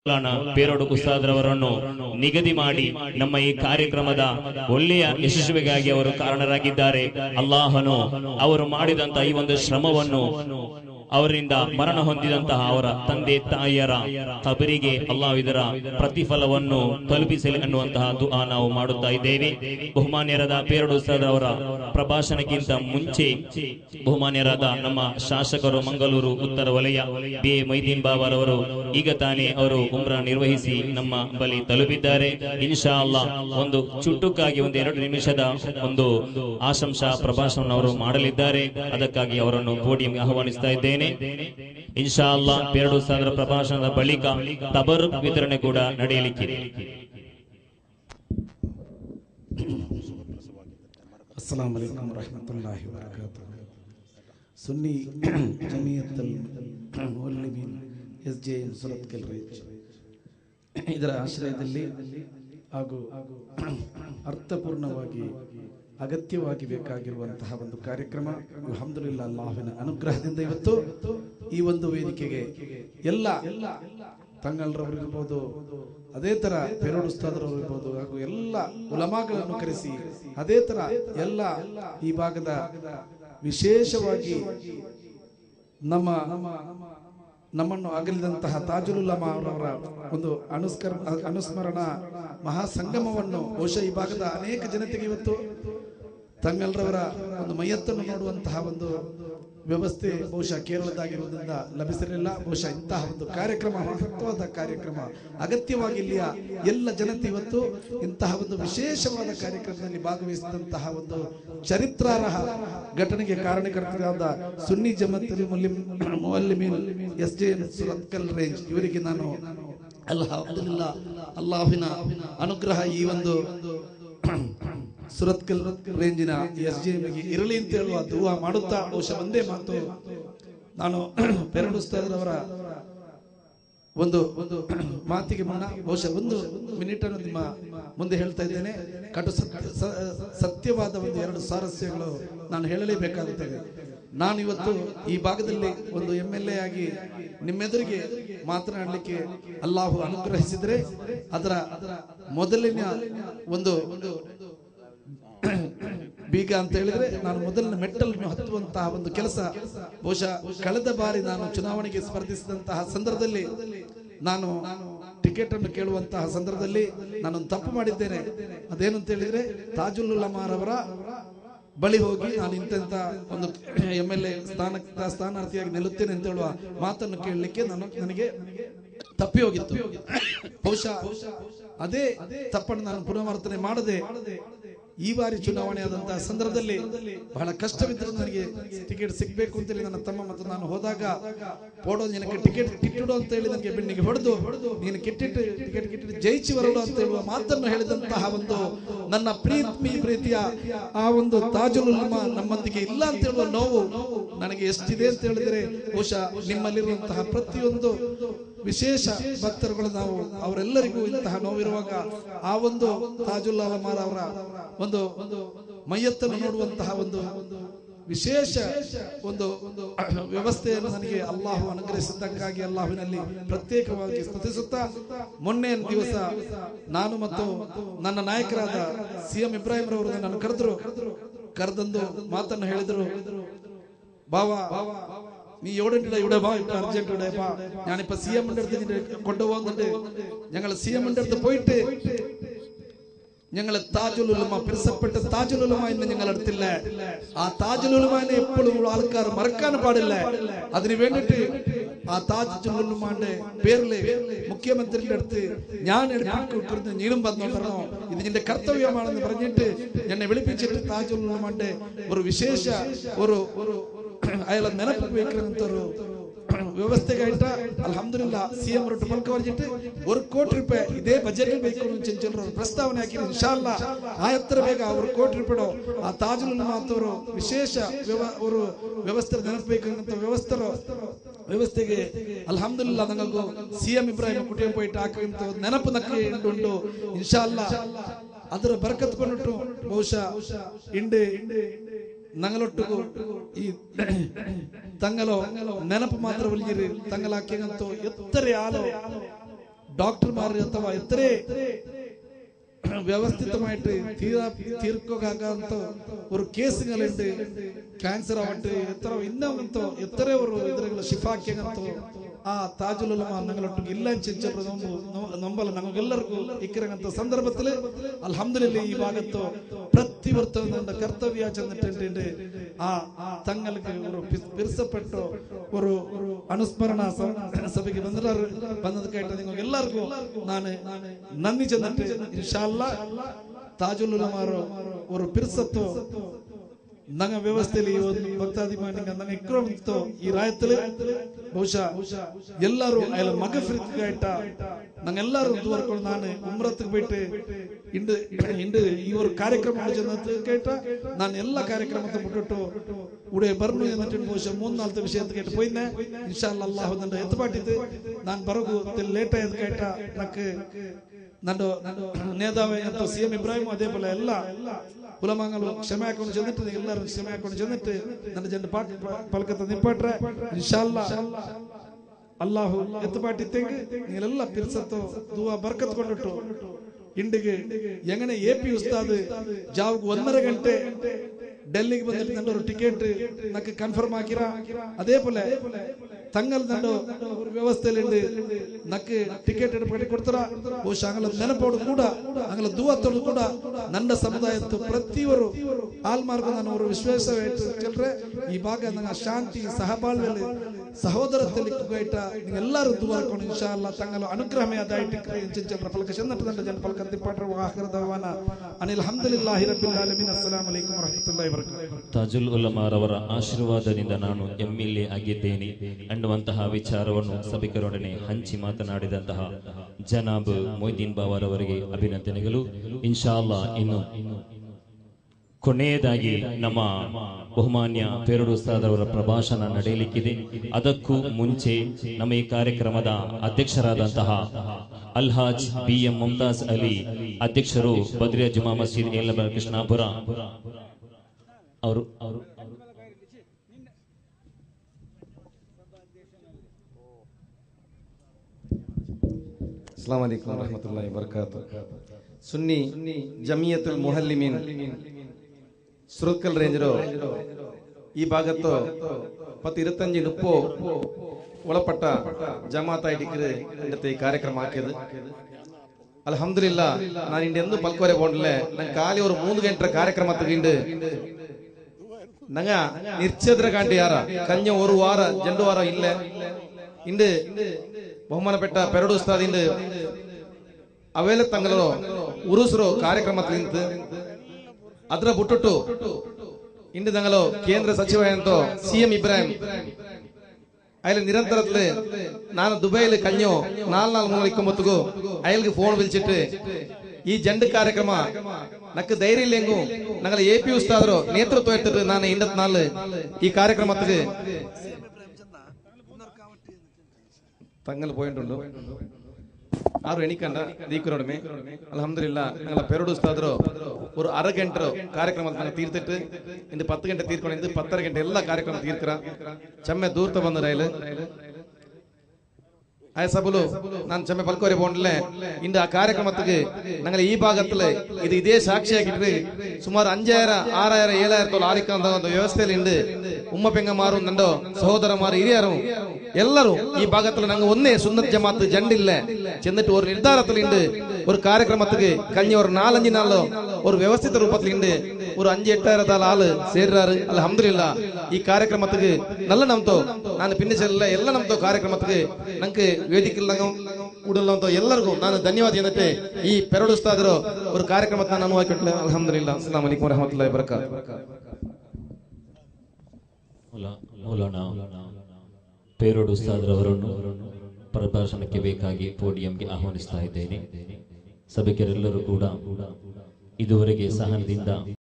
ಮೌಲಾನ ಪೇರೋಡು ಕುಸ್ತಾದ್ರವರನ್ನು ನಿಗದಿ ಮಾಡಿ ನಮ್ಮ ಈ ಕಾರ್ಯಕ್ರಮದ ಒಳ್ಳೆಯ ಯಶಸ್ವಿಗಾಗಿ ಅವರು ಕಾರಣರಾಗಿದ್ದಾರೆ ಅಲ್ಲಾಹನು ಅವರು ಮಾಡಿದಂತ ಈ ಒಂದು ಶ್ರಮವನ್ನು ಅವರಿಂದ ಮರಣ ಹೊಂದಿದಂತಹ ಅವರ ತಂದೆ ತಾಯಿಯರ ಕಬರಿಗೆ ಅಲ್ಲಾಹ್ ಇದರ ಪ್ರತಿಫಲವನ್ನು ತಲುಪಿಸಲಿ ಅನ್ನುವಂತಹ ದುಆ ನಾವು ಮಾಡುತ್ತಾ ಇದ್ದೇವೆ ಬಹುಮಾನ್ಯರಾದ ಪೇರಡು ಅವರ ಪ್ರಭಾಷಣಕ್ಕಿಂತ ಮುಂಚೆ ಬಹುಮಾನ್ಯರಾದ ನಮ್ಮ ಶಾಸಕರು ಮಂಗಳೂರು ಉತ್ತರ ವಲಯ ಬಿ ಎ ಮೈದೀನ್ ಬಾಬಾರವರು ಈಗ ತಾನೇ ಅವರು ಉಮ್ರಾ ನಿರ್ವಹಿಸಿ ನಮ್ಮ ಬಳಿ ತಲುಪಿದ್ದಾರೆ ಇನ್ಶಾ ಅಲ್ಲಾ ಒಂದು ಚುಟುಕಾಗಿ ಒಂದು ಎರಡು ನಿಮಿಷದ ಒಂದು ಆಶಂಸಾ ಪ್ರಭಾಷಣ ಅವರು ಮಾಡಲಿದ್ದಾರೆ ಅದಕ್ಕಾಗಿ ಅವರನ್ನು ಪೋಡಿಯಂಗೆ ಆಹ್ವಾನಿಸ್ತಾ ಇದ್ದೇನೆ ಇನ್ಶಾ ಅಲ್ಲಾ ಎರಡು ಸಾವಿರ ಪ್ರಭಾಷಣದ ಬಳಿಕ ತಬರ್ ವಿತರಣೆ ಕೂಡ ನಡೆಯಲಿಕ್ಕಿದೆ ಅಸ್ಸಲಾಂ ವಲೈಕುಂ ವರಹಮತುಲ್ಲಾಹಿ ವಬರಕಾತು Sunni Jamiyyathul Muallimeen S J M Surathkal range ಇದರ ಆಶ್ರಯದಲ್ಲಿ ಹಾಗೂ ಅರ್ಥಪೂರ್ಣವಾಗಿ ಅಗತ್ಯವಾಗಿ ಬೇಕಾಗಿರುವಂತಹ ಒಂದು ಕಾರ್ಯಕ್ರಮ ಅಲ್ಹಮ್ದುಲಿಲ್ಲಾ ಅಲ್ಲಾಹುವಿನ ಅನುಗ್ರಹದಿಂದ ಇವತ್ತು ಈ ಒಂದು ವೇದಿಕೆಗೆ ಎಲ್ಲ ತಂಗಲ್ರವರು ಇರ್ಬೋದು ಅದೇ ತರ ಪೆರೋಡ್ ಉಸ್ತಾದ್ರವರು ಇರ್ಬೋದು ಹಾಗೂ ಎಲ್ಲ ಉಲಮಾಗಳನ್ನು ಕರೆಸಿ ಅದೇ ತರ ಎಲ್ಲ ಈ ಭಾಗದ ವಿಶೇಷವಾಗಿ ನಮ್ಮ ನಮ್ಮನ್ನು ಅಗಲಿದಂತಹ ತಾಜುಲ್ ಉಲಮಾ ಅವರವರ ಒಂದು ಅನುಸ್ಕರ ಅನುಸ್ಮರಣ ಮಹಾಸಂಗಮವನ್ನು ಬಹುಶಃ ಈ ಭಾಗದ ಅನೇಕ ಜನತೆಗೆ ಇವತ್ತು ತಂಗಲ್ರವರ ಒಂದು ಮೈಯತ್ತನ್ನು ನೋಡುವಂತಹ ಒಂದು ವ್ಯವಸ್ಥೆ ಬಹುಶಃ ಕೇರಳದಾಗಿರುವುದರಿಂದ ಲಭಿಸಿರಲಿಲ್ಲ ಬಹುಶಃ ಇಂತಹ ಒಂದು ಕಾರ್ಯಕ್ರಮ ಮಹತ್ವದ ಕಾರ್ಯಕ್ರಮ ಅಗತ್ಯವಾಗಿ ಇಲ್ಲಿಯ ಎಲ್ಲ ಜನತೆ ಇವತ್ತು ಇಂತಹ ಒಂದು ವಿಶೇಷವಾದ ಕಾರ್ಯಕ್ರಮದಲ್ಲಿ ಭಾಗವಹಿಸಿದಂತಹ ಒಂದು ಚರಿತ್ರಾರ್ಹ ಘಟನೆಗೆ ಕಾರಣಕರ್ತರಾದ Sunni Jamath Muallimeen S J Surathkal range ಇವರಿಗೆ ನಾನು ಅಲ್ಹಮ್ದುಲಿಲ್ಲ ಅಲ್ಲಾಹಿನ ಅನುಗ್ರಹ ಈ ಒಂದು ಸುರತ್ಕಲ್ ರೇಂಜಿನ ಎಸ್ ಜೆ ಇರಲಿ ಅಂತ ಹೇಳುವ ದುವಾ ಮಾಡುತ್ತಾ ಬಹುಶಃ ಒಂದೇ ಮಾತು ನಾನು ಪೆರಡುಸ್ತಾದವರ ಒಂದು ಒಂದು ಮಾತಿಗೆ ಮುನ್ನ ಬಹುಶಃ ಒಂದು ಮಿನಿಟ್ ಅನ್ನು ನಿಮ್ಮ ಮುಂದೆ ಹೇಳ್ತಾ ಇದ್ದೇನೆ ಕಟು ಸತ್ಯ ಸ- ಸತ್ಯವಾದ ಒಂದು ಎರಡು ಸಾರಸ್ಯಗಳು ನಾನು ಹೇಳಲೇಬೇಕಾಗುತ್ತದೆ ನಾನು ಇವತ್ತು ಈ ಭಾಗದಲ್ಲಿ ಒಂದು ಎಂ ಎಲ್ ಎ ಆಗಿ ನಿಮ್ಮೆದುರಿಗೆ ಮಾತನಾಡಲಿಕ್ಕೆ ಅಲ್ಲಾಹು ಅನುಗ್ರಹಿಸಿದ್ರೆ ಅದರ ಮೊದಲಿನ ಒಂದು ಬೀಗ ಅಂತ ಹೇಳಿದ್ರೆ ನಾನು ಮೊದಲಿನ ಮೆಟ್ಟಲನ್ನು ಹತ್ತುವಂತಹ ಒಂದು ಕೆಲಸ ಬಹುಶಃ ಕಳೆದ ಬಾರಿ ನಾನು ಚುನಾವಣೆಗೆ ಸ್ಪರ್ಧಿಸಿದಂತಹ ಸಂದರ್ಭದಲ್ಲಿ ನಾನು ಟಿಕೆಟ್ ಅನ್ನು ಕೇಳುವಂತಹ ಸಂದರ್ಭದಲ್ಲಿ ನಾನೊಂದು ತಪ್ಪು ಮಾಡಿದ್ದೇನೆ ಅದೇನು ಅಂತ ಹೇಳಿದ್ರೆ ತಾಜುಲ್ ಉಲಮಾರವರ ಬಳಿ ಹೋಗಿ ನಾನು ಇಂತೆಂತ ಒಂದು ಎಂ ಎಲ್ ಎ ಸ್ಥಾನ ಸ್ಥಾನಾರ್ಥಿಯಾಗಿ ನಿಲ್ಲುತ್ತೇನೆ ಅಂತ ಹೇಳುವ ಮಾತನ್ನು ಕೇಳಲಿಕ್ಕೆ ನಾನು ನನಗೆ ತಪ್ಪಿ ಹೋಗಿತ್ತು ಬಹುಶಃ ಅದೇ ತಪ್ಪನ್ನು ನಾನು ಪುನರಾವರ್ತನೆ ಮಾಡದೆ ಈ ಬಾರಿ ಚುನಾವಣೆ ಆದಂತಹ ಸಂದರ್ಭದಲ್ಲಿ ಬಹಳ ಕಷ್ಟವಿದ್ದರೂ ನನಗೆ ಟಿಕೆಟ್ ಸಿಗ್ಬೇಕು ಅಂತೇಳಿ ನನ್ನ ತಮ್ಮ ಮತ್ತು ನಾನು ಹೋದಾಗ ಪೋಡೋ ನಿನಗೆ ಟಿಕೆಟ್ ಟಿಕೆಟ್ ಅಂತ ಹೇಳಿ ನನಗೆ ಬೆನ್ನಿಗೆ ಹೊಡೆದು ನೀನು ಕಿಟ್ಟಿಟ್ಟು ಟಿಕೆಟ್ ಕಿಟ್ಟಿಟ್ಟು ಜಯಿಸಿ ಬರೋಡು ಅಂತ ಹೇಳುವ ಮಾತನ್ನು ಹೇಳಿದಂತಹ ಒಂದು ನನ್ನ ಪ್ರೀತಿ ಪ್ರೀತಿಯ ಆ ಒಂದು ತಾಜುಲ್ ಉಲಮಾ ನಮ್ಮೊಂದಿಗೆ ಇಲ್ಲ ಅಂತ ಹೇಳುವ ನೋವು ನನಗೆ ಎಷ್ಟಿದೆ ಅಂತ ಹೇಳಿದ್ರೆ ಬಹುಶಃ ನಿಮ್ಮಲ್ಲಿರುವಂತಹ ಪ್ರತಿಯೊಂದು ವಿಶೇಷ ಭಕ್ತರುಗಳು ನಾವು ಅವರೆಲ್ಲರಿಗೂ ಇಂತಹ ನೋವಿರುವಾಗ ಆ ಒಂದು ತಾಜುಲ್ ಅಲಮಾರ್ ಅವರ ಒಂದು ಮೈಯತ್ತನ್ನು ನೋಡುವಂತಹ ಒಂದು ವಿಶೇಷ ಒಂದು ವ್ಯವಸ್ಥೆಯನ್ನು ನನಗೆ ಅಲ್ಲಾಹು ಅನುಗ್ರಹಿಸಿದ್ದಕ್ಕಾಗಿ ಅಲ್ಲಾಹುವಿನಲ್ಲಿ ಪ್ರತ್ಯೇಕವಾಗಿ ಸ್ತುತಿಸುತ್ತಾ ಮೊನ್ನೆ ದಿವಸ ನಾನು ಮತ್ತು ನನ್ನ ನಾಯಕರಾದ ಸಿ ಎಂ ಇಬ್ರಾಹಿಂ ರವರು ನನ್ನನ್ನು ಕರೆದ್ರು ಕರೆದಂದು ಮಾತನ್ನು ಹೇಳಿದ್ರು ബാവാ നീ എവിടെ ഉണ്ട് ഇവിടെ വാ ഇവിടെ അർജന്റ് ഇവിടെ വാ ഞാനിപ്പോ സി എമ്മിന്റെ അടുത്ത് നിന്നെ കൊണ്ടുപോകുന്നുണ്ട് ഞങ്ങൾ സി എമ്മിന്റെ അടുത്ത് പോയിട്ട് ഞങ്ങൾ താജുൽ ഉലമ പിരസപ്പെട്ട താജുൽ ഉലമ ഇന്ന് ഞങ്ങൾ അടുത്തില്ല ആ താജുൽ ഉലമാനെ എപ്പോഴും ആൾക്കാർ മറക്കാൻ പാടില്ല അതിന് വേണ്ടിട്ട് ആ താജുൽ ഉലമാന്റെ പേരില് മുഖ്യമന്ത്രിയുടെ അടുത്ത് ഞാൻ എടുപ്പിക്കൊണ്ടിരുന്ന നീളും വന്നോ പറഞ്ഞോ ഇത് നിന്റെ കർത്തവ്യമാണെന്ന് പറഞ്ഞിട്ട് എന്നെ വിളിപ്പിച്ചിട്ട് താജുൽ ഉലമാന്റെ ഒരു വിശേഷ ഒരു ഒരു ಅಯ್ಯಲ್ಲ ನೆನಪು ಬೇಕಿರುವಂತ ವ್ಯವಸ್ಥೆಗಾಯ್ತ ಅಲ್ಹಮ್ದುಲಿಲ್ಲ ಸಿ ಎಂ ಅವರು ಪಲ್ಕ ಬರ್ಜಿಟ್ಟು ஒரு கோடி ரூபாய் இதே பட்ஜெட்டில் வைக்கணும்னு சொல்லி சொல்ற ஒரு ಪ್ರಸ್ತಾವನೆ ಹಾಕಿ ಇನ್ಶಾಲ್ಲಾ ಆ ಹತ್ರ ಬೇಗ ஒரு ಕೋಟಿ ರೂಪಾಯಿ ಆ ತಾಜುಲ್ ಮಾತವರು ವಿಶೇಷ ವ್ಯವ- ஒரு ವ್ಯವಸ್ಥೆ ನೆನಪಬೇಕಂತ ವ್ಯವಸ್ಥರ ವ್ಯವಸ್ಥೆಗೆ ಅಲ್ಹಮ್ದುಲಿಲ್ಲ ನಂಗೂ ಸಿ ಎಂ ಇಬ್ರಾಹಿಂ ಕುಟಿಯ പോയിട്ട് ಹಾಕುವಂತ ಒಂದು ನೆನಪು ನಕ್ಕೆ ಉಂಟು ಇನ್ಶಾಲ್ಲಾ ಅದರ ಬರಕತ್ ಕೊಂಡ್ಬಿಟ್ಟು ಬಹುಶಃ ಇಂಡೆ ഞങ്ങളൊട്ടുകു ഈ തങ്ങളോ നെനപ്പ് മാത്രം വലിയൊരു തങ്ങളാക്കിയങ്ങനത്തോ എത്ര ആളോ ഡോക്ടർമാർ അഥവാ എത്രേ വ്യവസ്ഥിതമായിട്ട് തീരാ തീർക്കാകാത്ത ഒരു കേസുകളുണ്ട് ക്യാൻസർ ആവട്ടെ എത്ര ഇന്നങ്ങനത്തോ എത്ര ഒരു ഇതരಗಳು ಶಿಫಾಕ್ಯಗಂತೋ ಆ ತಾಜುಲುಲಮ ഞങ്ങളൊട്ടും ಇಲ್ಲ ಚಿಂಚಪ್ರ ನಂಬಲ ನಮಗೆಲ್ಲರಿಗೂ ಇಕ್ಕಿರಂತ ಸಂದರ್ಭത്തിൽ അൽഹംദുലില്ലാ ഈ ഭാഗത്തോ പ്രതിവർത്തം നമ്മുടെ കർത്തവ്യ ചെന്നിട്ടുണ്ട് ആ തങ്ങൾക്ക് ഒരു പി- പിരിസപ്പെട്ടോ ഒരു ഒരു അനുസ്മരണ സ- സഭയ്ക്ക് വന്നിട്ട് വന്നത് കേട്ട് നിങ്ങൾക്ക് എല്ലാവർക്കും ನಾನು നന്ദി ചെന്നിട്ട് ഇൻഷാല്ല ತಾಜುಲುಲಮಾರೋ ഒരു പിരിസത്തോ ನಂಗ ವ್ಯವಸ್ಥೆಯಲ್ಲಿ ಈ ಒಂದು ಭಕ್ತಾಭಿಮಾನಿಗ ನಂಗೆ ಇಕ್ರಮಿತ್ತು ಈ ರಾಯತ್ತಲ್ಲಿ ಬಹುಶಃ ಎಲ್ಲರೂ ಅಲ್ಲ ಮಗಫ್ರಿತ್ ಕೇಟ ನಂಗೆಲ್ಲರೂ ತೋರ್ಕೊಂಡು ನಾನು ಉಮ್ರತ್ಗೆ ಬಿಟ್ಟು ಇಂದು ಇಂದು ಈ ಒಂದು ಕಾರ್ಯಕ್ರಮ ചെന്നത് കേട്ട ನಾನು ಎಲ್ಲ ಕಾರ್ಯಕ್ರಮത്തെ ಬಿಟ್ಟಿಟ್ಟು ഉടേ ಬರ್ನು എന്നിട്ട് ಬಹುಶಃ മൂന്നാലത്തെ വിഷയത്തെ കേട്ട് പോയിന്നെ ഇൻഷാല്ല അള്ളാഹു നന്റെ എത്തുപാട്ടിത് ನಾನು ಬರಗು ಲೇಟ್ ಆಯ್ತು ಕೇಟ ನಕ್ಕೆ ನನ್ನ നേതാവ് ಅಂತ ಸಿ ಎಂ ಇಬ್ರಾಹಿಂ അതേപോലെ ಎಲ್ಲ ಕುಲಮಾಂಗಲು ಕ್ಷಮೆ ಹಾಕೊಂಡು ಚೆന്നിಟ್ಟು ಎಲ್ಲರೂ ಕ್ಷಮೆ ಹಾಕೊಂಡು ಚೆന്നിಟ್ಟು ನನ್ನ ಜನ ಪಾಟ್ ಪಲಕತ್ತ ನಿಪ್ಪಟ್ರೆ ಇನ್ಶಾಲ್ಲ ಅಲ್ಲಾಹು ಎತ್ತುಪಾಟಿ ತೆಂಗಿ ನೀವೆಲ್ಲ ಪಿರ್ಸತ್ತು ದುವಾ ಬರ್ಕತ್ ಕೊಂಡಿಟ್ಟು ಇಂಡಿಗೆ എങ്ങനെ എ പി ഉസ്താദ് ജാവുക്ക് ഒന്നര ഗಂಟೆ ഡൽഹിക്ക് വന്നിട്ട് നല്ല ഒരു ടിക്കറ്റ് നക്ക് കൺഫേം ആക്കിറ അതേപോലെ തങ്ങൾ നല്ല ഒരു വ്യവസ്ഥയിലുണ്ട് നക്ക് ಟಿಕೆಟ್ എടുപ്പി ಕೊಡ್ತಾರ ಬಹುಶಃ ಅಂಗಲ ನೆನಪೋಡು ಕೂಡ ಅಂಗಲ ದುವತ್ತೋಡು ಕೂಡ ನನ್ನ ಸಮುದಾಯದ ಪ್ರತಿಯೊರು ಆಲ್ಮಾರ್ಗು ನಾನು ಅವರು ವಿಶ್ವಾಸ ಚೆಲ್ರೆ ಈ ಭಾಗ ನಂಗೆ ಶಾಂತಿ ಸಹಬಾಳ್ವೆಯಲ್ಲಿ ಸಹೋದರತೆಯಲ್ಲಿ ಕುಗೈಟ ಎಲ್ಲರೂ ದುವರ್ಕೊಂಡು ಇನ್ಶಾ ಅಲ್ಲ ತಂಗಲು ಅನುಗ್ರಹಮೇ ಅದಾಯಿಟ್ಟು ಎಂಚಿಂಚಲ್ರ ಫಲಕ ಚಂದಟ ದಂಡ ಜನ ಫಲಕ ತಿಪ್ಪಾಟ್ರ ಆಖಿರ ದವಾನ ಅನಿಲ್ ಹಮ್ದುಲಿಲ್ಲಾಹಿ ರಬ್ಬಿಲ್ ಆಲಮೀನ್ ಅಸ್ಸಲಾಮು ಅಲೈಕುಂ ವರಹಮತುಲ್ಲಾಹಿ ವಬರಕಾತುಹು ತಾಜುಲ್ ಉಲಮಾರವರ ಆಶೀರ್ವಾದದಿಂದ ನಾನು ಎಂಎಲ್ಎ ಆಗಿದ್ದೇನೆ ಅನ್ನುವಂತಹ ವಿಚಾರವನ್ನು ಸಭಿಕರೊಡನೆ ಹಂಚಿ ಮಾತನಾಡಿದಂತಹ ಜನಾಬ್ ಮೊಯ್ದೀನ್ ಬಾವರವರಿಗೆ ಅಭಿನಂದನೆಗಳು ಇನ್ಶಾಲ್ಲಾ ಇನ್ನು ಕೊನೆಯದಾಗಿ ನಮ್ಮ ಬಹುಮಾನ್ಯ ಪೇರಡು ಉಸ್ತಾದವರ ಪ್ರಭಾಷಣ ನಡೆಯಲಿಕ್ಕಿದೆ ಅದಕ್ಕೂ ಮುಂಚೆ ನಮ್ಮ ಈ ಕಾರ್ಯಕ್ರಮದ ಅಧ್ಯಕ್ಷರಾದಂತಹ ಅಲ್ಹಾಜ್ ಬಿ ಎಂ ಮುಮ್ತಾಜ್ ಅಲಿ ಅಧ್ಯಕ್ಷರು ಬದ್ರಿಯಾ ಜುಮಾ ಮಸೀದ್ ಯಲ್ಲಬ ಕೃಷ್ಣಾಪುರ ಅವರು ಅವರು ಅಸ್ಲಾಂ ವಲೈಕುಂ ವರಹಮತುಲ್ಲಾಹಿ ವಬರಕಾತು ಸುನ್ನಿ ಜಮಿಯತುಲ್ ಮುಹಲ್ಲಿಮೀನ್ ಸುರತ್ಕಲ್ ರೇಂಜರು ಈ ಭಾಗತ್ತು ಪತ್ತು ഇരുപത്തഞ്ച് മുപ്പോ ಒಳಪಟ್ಟ ಜಮಾತಾಯಿಟಿಕ್ಕಿದೆ ഇന്നത്തെ ഈ ಕಾರ್ಯಕ್ರಮ ಹಾಕಿയത് ಅಲ್ಹಮ್ದುಲಿಲ್ಲ ನಾನು ಇಂದ ಎಂದು ಪಲ್ಕೋರೆ പോണ്ടില്ല ನಂಗೆ ಖಾಲಿ ഒരു ಮೂರು ಗಂಟೆ ಕಾರ್ಯಕ್ರಮತ್ತಿಗಿಂಡು ನಂಗ ನಿರ್ಚದ್ರ ಕಾಂಟಿ ಯಾರ ಕಂಜ ഒരു ವಾರ ಜಂಡು ವಾರ ಇಲ್ಲ ಇಂದು ಬಹುಮಾನಪೆಟ್ಟ ಪೆರಡು ಉಸ್ತಾದಿಂದು ಅವೇಲೆ ತಂಗಲು ಉರುಸರು ಕಾರ್ಯಕ್ರಮത്തിൽ ನಿಂತು ಅದ್ರ ಬಿಟ್ಟುಟ್ಟು ಇಂದು ತಂಗಲು ಕೇಂದ್ರ ಸಚಿವ ಎಂತೋ ಸಿಎಂ ಇಬ್ರಾಹಿಂ അയാൾ നിരന്തരത്തില് ನಾನು ದುಬೈಲಿ ಕಣ್ಣು ನಾಲ್ ನಾಲ್ ಮೂಲ ಇಕ್ಕೊಂಬತ್ತಿಗೂ ಅಯಲ್ಗೆ ಫೋನ್ ವಿളിച്ചിട്ട് ಈ ಜಂಡ್ ಕಾರ್ಯಕ್ರಮ ನಕ್ಕ ಧೈರ್ಯ ಇಲ್ಲೆಂಗು ನಂಗಲ ಎ ಪಿ ಉಸ್ತಾದ್ರು ನೇತೃತ್ವ ಎತ್ತಿട്ട് ನಾನು ಇಂಡತ್ ನಾಲ್ ಈ ಕಾರ್ಯಕ್ರಮತ್ತಿಗೆ തങ്ങൾ പോയിട്ടുണ്ട് ആരും എണിക്കണ്ട ദീക്കുറോടുമേ അലഹമില്ല ഞങ്ങളെ പെരോട് ഉസ്താദರೋ ഒരു അര ಗಂಟೆ ಕಾರ್ಯಕ್ರಮ ನಂಗೆ ತೀರ್ತಿಟ್ಟು ಇಂದು ಪತ್ತು ಗಂಟೆ ತೀರ್ಕೊಂಡು ಇಂದು ಪತ್ತರ ಗಂಟೆ ಎಲ್ಲ ಕಾರ್ಯಕ್ರಮ ತೀರ್ಕರ ಚೆಮ್ಮೆ ದೂರ್ತ ಬಂದ ರೈಲು ആയ സബുലു ഞാൻ ചെമ്മ പൽക്കോരെ പോണില്ലേ ഇന്റെ ആ കാര്യക്രമത്തിക്ക് ഞങ്ങൾ ഈ ഭാഗത്തില് ഇത് ഇതേ സാക്ഷിയാക്കിട്ട് സുമാർ അഞ്ചായിരം ആറായിരം ഏഴായിരത്തോളം ആളിക്കാന്ത ಒಂದು ವ್ಯವಸ್ಥೆಯಲ್ಲಿ ಉಮ್ಮ ಪೆಂಗಮಾರು ನಂದೋ ಸಹೋದರಮಾರು ಹಿರಿಯರು ಎಲ್ಲರೂ ಈ ಭಾಗത്തിൽ ನಂಗೆ ಒಂದೇ ಸುನ್ನತ್ ಜಮಾತ್ ಜಂಡಿಲ್ಲ ചെന്നിട്ട് ഒരു ನಿರ್ಧಾರത്തിൽ ഉണ്ട് ഒരു കാര്യക്രമത്തിക്ക് കഴിഞ്ഞ ഒരു നാലഞ്ച് നാളോ ഒരു വ്യവസ്ഥിത രൂപത്തിൽ ഉണ്ട് ഒരു അഞ്ച് എട്ടായിരത്താൽ ആള് ಸೇರಿರಾರು ಅಲ್ಹಮ್ದುಲಿಲ್ಲ ಈ ಕಾರ್ಯಕ್ರಮಕ್ಕೆ ನಲ್ಲ ನಮ್ತೋ ನಾನು ಪಿನ್ನ ಚೆಲ್ಲ ಎಲ್ಲ ನಮ್ತೋ ಕಾರ್ಯಕ್ರಮಕ್ಕೆ ನಂಗೆ ವೇದಿಕೆ ಕೂಡಲ್ಲಂತೋ ಎಲ್ಲರಿಗೂ ನಾನು ಧನ್ಯವಾದ എന്നിട്ട് ಈ ಪೆರಡು ಉಸ್ತಾದರು ഒരു ಕಾರ್ಯಕ್ರಮಕ್ಕೆ ನಾನು ಅನುವಾಗಿಟ್ಟಿಲ್ಲ ಅಲ್ಹಮ್ದುಲಿಲ್ಲ ಅಸ್ಸಲಾಂ ವಲೈಕುಂ ವರಹಮತುಲ್ಲಾಹಿ ವಬರಕಾತು ಮೌಲಾ- ಮೌಲಾನಾ ಪೇರೋಡ್ ಉಸ್ತಾದ್ರವರನ್ನು ಪ್ರಭಾಷಣಕ್ಕೆ ಬೇಕಾಗಿ ಪೋಡಿಯಂಗೆ ಆಹ್ವಾನಿಸ್ತಾ ಇದ್ದೇನೆ ಸಭಿಕರೆಲ್ಲರೂ ಕೂಡ ಇದುವರೆಗೆ ಸಹನದಿಂದ